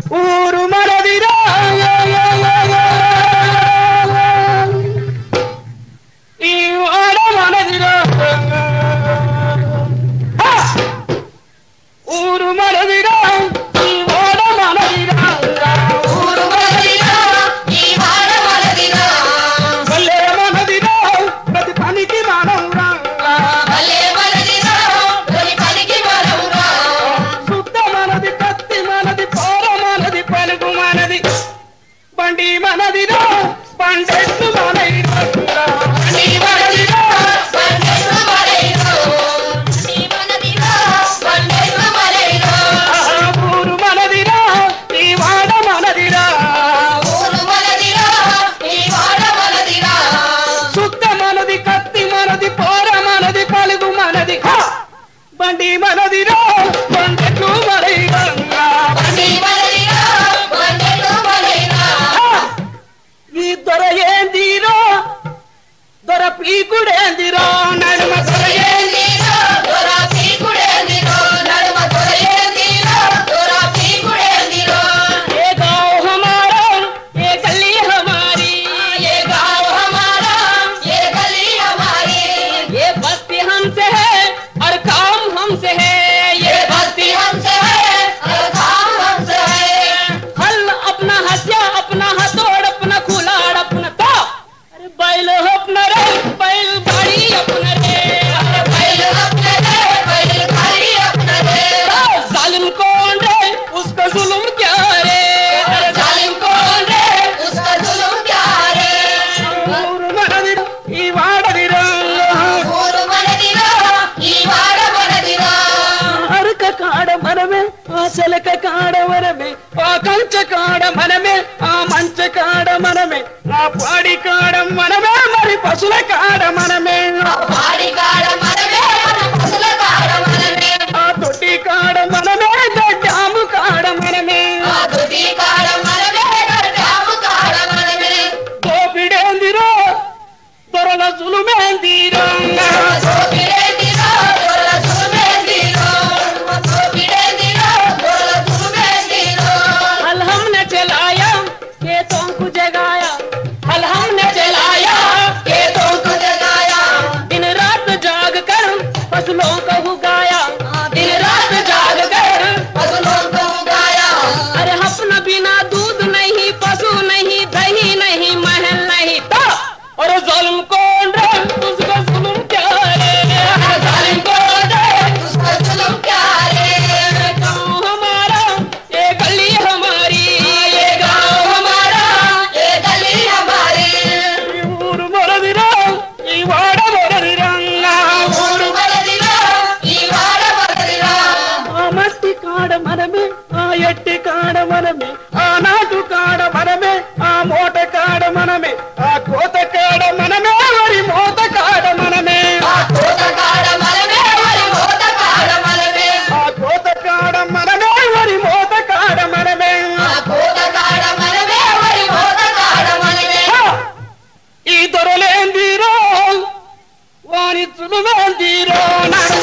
ఊరు మనదిరా ఈ వాడ మనదిరా హా! ఊరు మనదిరా ఈ వాడ మనదిరా ఊరు మనదిరా వల్లే మనదిరా ప్రతి పనికి మనవురా శుద్ధ మనది కత్తి మనది పోర మనది పలుగు మనది బండి మనదిరా పండెట్టు మనదిరా బండి మనదిరా ఆహా, ఊరు మనదిరా ఈ వాడ మనదిరా శుద్ధ మనది కత్తి మనది పోర మనది పలుగు మనది హా! బండి మనదిరా పండెట్టు మనదిరా బండి హా! ఈ దొర ఏందిరో దొర పీకుడేందిరో నడుమ దొర ఏంది ये गाँव हमारा ये गली हमारी ये ये बस्ती हमसे है और काम हमसे है ये बस्ती हल अपना हसिया अपना हथौड़ अपना खुलाड़ अपना तो अरे बैल अपना रे बैल गाड़ी अपना रे तो जालिम कौन रे उसका जुल्म क्या रे अरे जालिम कौन रे ఊరు మనది ఈ వాడదిరా అరక కాడ మనమే ఆ సెలక కాడ మనమే ఆ కంచ కాడ మనమే ఆ మంచ కాడ మనమే ఆ పాడి కాడ మనమే మరి పశుల కాడ మనమే ఆ తొట్టి కాడ మనమే డ్యాము కాడ మనమే దోపిడేందిరో దొరల సులుమేందిరో हल हमने चलाया खेतों को जगाया हल हमने चलाया खेतों को दिन रात जाग कर फसलों को उगाया दिन रात जाग कर अरे अपना बिना दूध नहीं पशु नहीं दही नहीं महल नहीं तो और जुल्म कौन रे उसका जुल्म क्या रे जालिम कौन रे गाँव हमारा ये गली हमारी ये गाँव हमारा ఈ ఊరు మొరదిరా ఈ వాడ మొరదిరా ఊరు ఆ మట్టి కాడ మనమే ఆ ఎట్టి కాడ మనమే ఆ నాటు కాడ మనమే ఆ మూట కాడ మనమే ఆ కోత కాడ మనమే మరి మూత కాడ మనమే ఆ కోత కాడ మనమే మరి మూత కాడ మనమే హా! ఈ దొరలేందిరో వారి చులువేందిరో నడుమ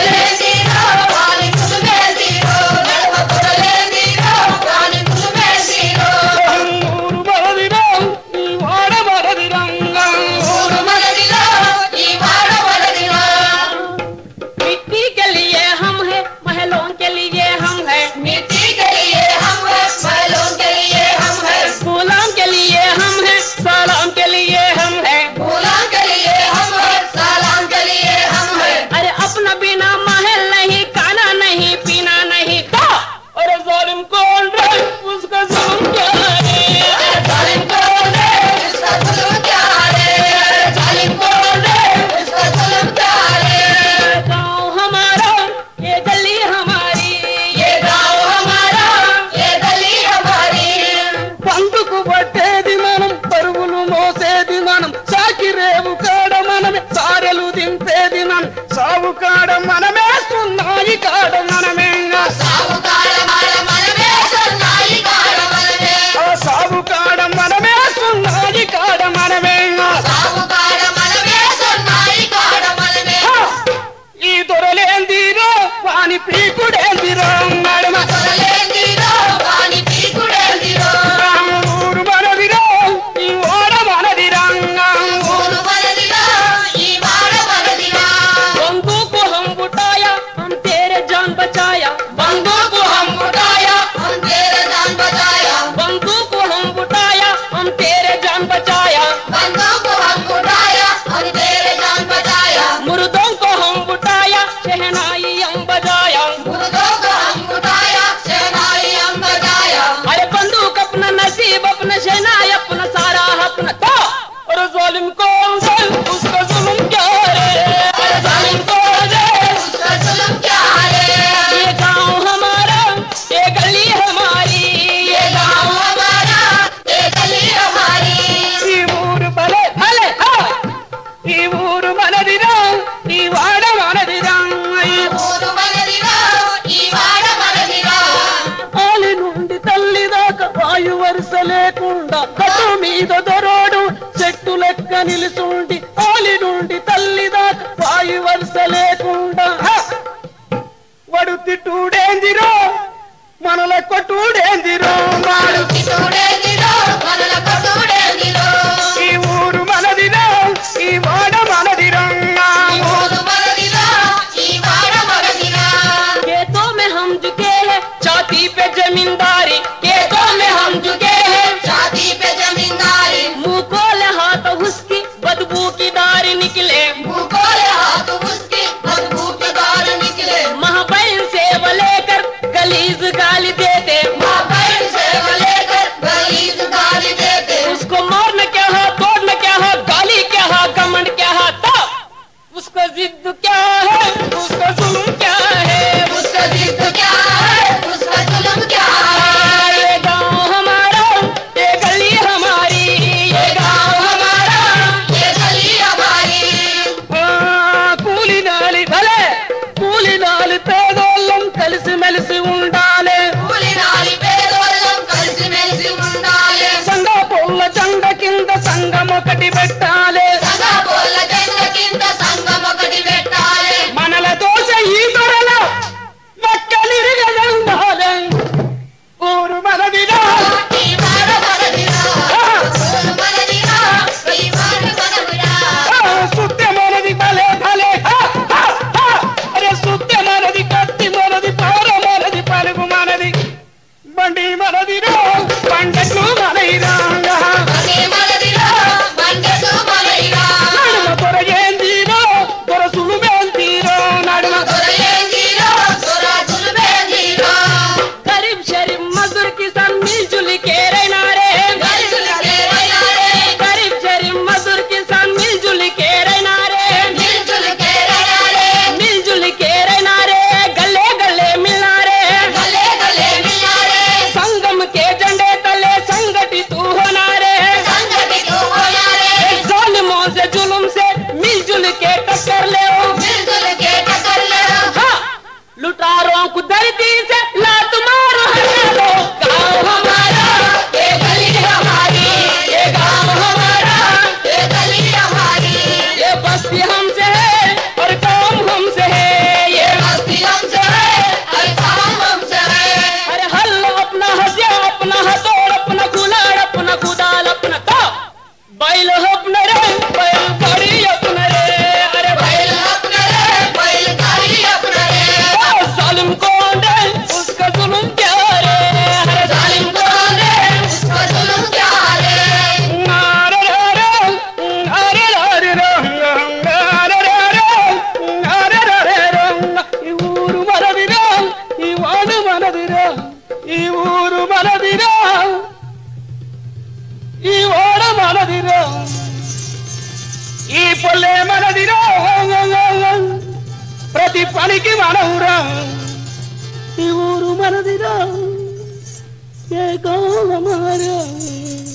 ఊరు మరదిరా ఈ వాడ మరదిరంగా ఊరు मिट्टी के लिए हम है महलों के लिए हम है मिट्टी के लिए हम है महलों के लिए हम है गुलाम के लिए हम है सलाम के लिए हम है फूलों के लिए हम है सलाम के लिए हम है अरे अपना बिना महल नहीं खाना नहीं पीना नहीं तो और जालिम कौन रे उसका जुल्म क्या है जालिम कौन है इसका जुल्म क्या है जालिम कौन है इसका जुल्म क्या है गाँव हमारा ये गली हमारी ये गांव हमारा ये गली हमारी పందుకు పట్టేది మనం పరుగులు మోసేది మనం సాకిరేవు కాడ మనమే సారెలు దింపేది మనం సాగు కాడ మనమే సున్నాయి కాడ మనమే సాగుకాడ మన మనమే సన్నాయి కాడ మనమే ఆ సాగు కాడ మనమే సున్నాయి కాడ మనమే సాగుకాడ మనమే సన్నాయి కాడ మనమే హా! ఈ దొరలేందిరో వాని పీకుడేందిరో నడుమ తొలలేందిరో వాని పీకు शहनाई हम बजाया मुर्दों को हम उठाया शहनाई हम बजाया अरे बंदूक अपना नसीब अपना शहनाई अपना सारा अपना था और जालिम कौन से उसका जुल्म क्या है अरे जालिम कौन है उसका जुल्म क्या है ये गांव हमारा ये गली हमारी ये गांव हमारा ये गली हमारी ఈ ఊరు బలే భలే హా! ఈ ఊరు మనదిరా ఈ వాడ మనదిరా ఈ ఊరు మనదిరా ఈ వాడ మనదిరా ఆలి నుండి తల్లి దాకా వాయు వరుస లేకుండా కట్టు మీద దొరోడు చెట్టు లెక్క నిలుసుండి ఆలి నుండి తల్లి దాకా వాయు వరుస లేకుండా హా! వడు తిట్టుడేందిరో మనల కొట్టుడేందిరో వాడు చూడేదిరో మనల కొట్టుడేదిరో ఈ ఊరు మనదిరా ఈ వాడ మనదిరా ఈ ఊరు మనదిరా ఈ వాడ మనదిరా खेतों में हम झुके हैं छाती पे जमींदारी खेतों में हम झुके हैं छाती पे जमींदारी मुंह को ले हाथ उसकी बदबू की दारी निकले भूगोले हाथ उसकी बदबू के दार निकले महाबैन से वो लेकर गलीज गाली देते माँ बहन से वो लेकर गलीज गाली देते उसको मारना क्या है तोड़ना क्या है गाली क्या है कमंड क्या है तो उसका जिद क्या है उसका जुल्म क्या है उसका जिद क्या है उसका जुल्म क्या है ये गांव हमारा ये गली हमारी ये गांव हमारा ये गली हमारी ఆ, కూలినాలి భలే కూలినాలి పేదోళ్ళం కలిసి మెలిసి ఉండాలి కూలి నాలి పేదోళ్ళం కలిసి మెలిసి ఉండాలి సంఘ పొల్ల జెండ కింద సంఘం ఒకటి పెట్టాలి సంఘ పోల జెండ కింద సంఘం ఒకటి పెట్టాలి మనల దోశ ఈ దొరల మక్కలిరగజండాలి ఊరు మనదిరా ఈ వాడ మనదిరా ఊరు మనదిరా ఈ వాడ మనదిరా ఆ, సుత్య మనది భలే భలే హా, హా, హా. అరే సుత్య మనది కత్తి మనది పార మనది పలుగు మనది బండి మనదిరా పండకు మనదిరా అదే మనదిరా బండకు మనదిరా నడుమ దొరయేందిరో దొరసులువేందిరో నడుమ దొరయేందిరా దొరాజులు వేందిరా गरीब शरीफ मजदूर किसान मिलजुल के रहना रे గరిజులు కేరైనారే गरीब शरीफ मजदूर किसान मिलजुल के रहना रे గిరిజులు కేరైనారే मिलजुल के रहना रे गले गले मिलना रे గలే గలే మిల్లారే संगम के झंडे तले संगठित होना रे సంగటితో పోయారే जालिमों से जुल्म से मिलजुल के टक्कर ले గిరిజులు కేటకర్లే हाँ, लुटारों को धरती से लात मारो हटा लो गाँव हमारा ये गली हमारी ये गाँव हमारा ये गली हमारी ये बस्ती हमसे है और काम हमसे है ये बस्ती हमसे है हर काम हमसे है अरे हल अपना हसिया अपना हथौड़ अपना कुलाड़ अपना कुदाल अपना तो बैल अपने रे बैल गाड़ी अपने रे अरे बैल बैल अपने रे बैल गाड़ी अपने रे ओ, जालिम कौन रे उसका जुल्म क्या रे अरे जालिम कौन रे उसका जुल्म क्या है अरे रे रे, अरे रे रे रे, अरे रे रे, అరే రే రే రే, ఈ ఊరు మనదిరా ఈ వాడు మనదిరా ఈ ఊరు మనదిరా ఈ ఓడ మనదిరా ఈ పొల్లే మనదిరా ప్రతి పనికి మనవురా ఈ ఊరు మనదిరా ఏ గో హమారా